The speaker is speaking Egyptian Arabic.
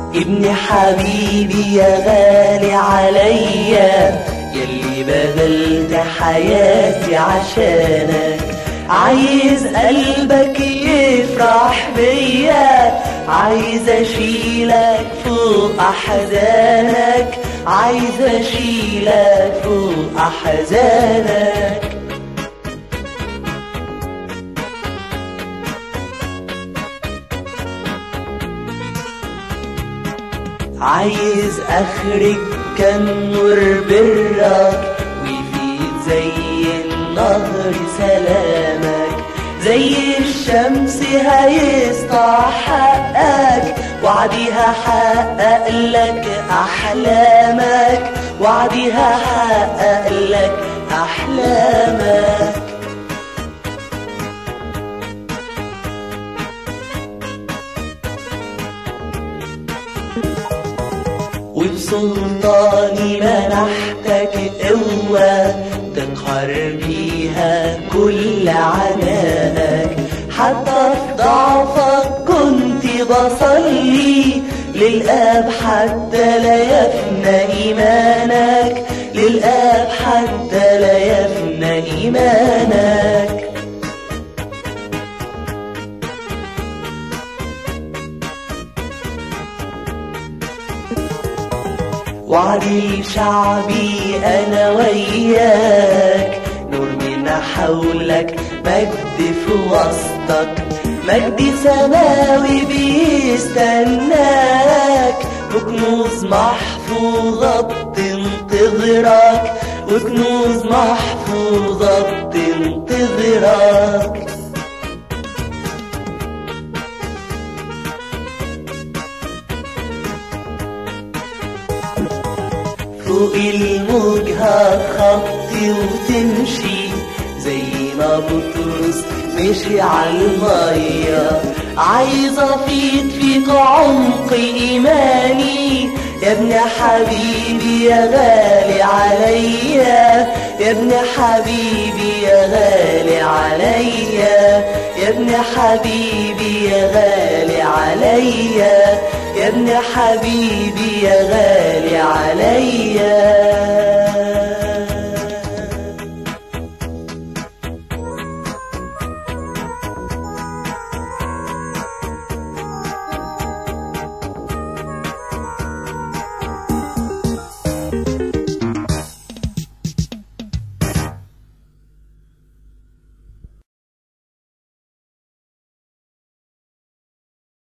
ابن حبيبي يا غالي عليا يلي بذلت حياتي عشانك عايز قلبك يفرح بيا عايز اشيلك فوق احزانك عايز اشيلك فوق احزانك عايز اخرج كم نور برك ويفيد زي النهر سلامك زي الشمس هيسطع حقك وعدي هحقق لك احلامك وعدي هحقق لك احلامك وبسلطاني منحتك قوة تقهر بيها كل عنائك حتى في ضعفك كنت بصلي للآب حتى لا يفنى إيمانك للآب حتى لا يفنى إيمانك وعدي شعبي أنا وياك نور من حولك مجد في وسطك مجد سماوي بيستناك وكنوز محفوظة بتنتظرك وكنوز محفوظة بتنتظرك فوق الموج هتخطي وتمشي زي ما بطرس مشي على المية عايز افيض فيك عمق ايماني يا ابن حبيبي يا غالي عليا يا ابن حبيبي يا غالي عليا يا ابن حبيبي يا غالي عليا يا ابن حبيبي يا غالي عليا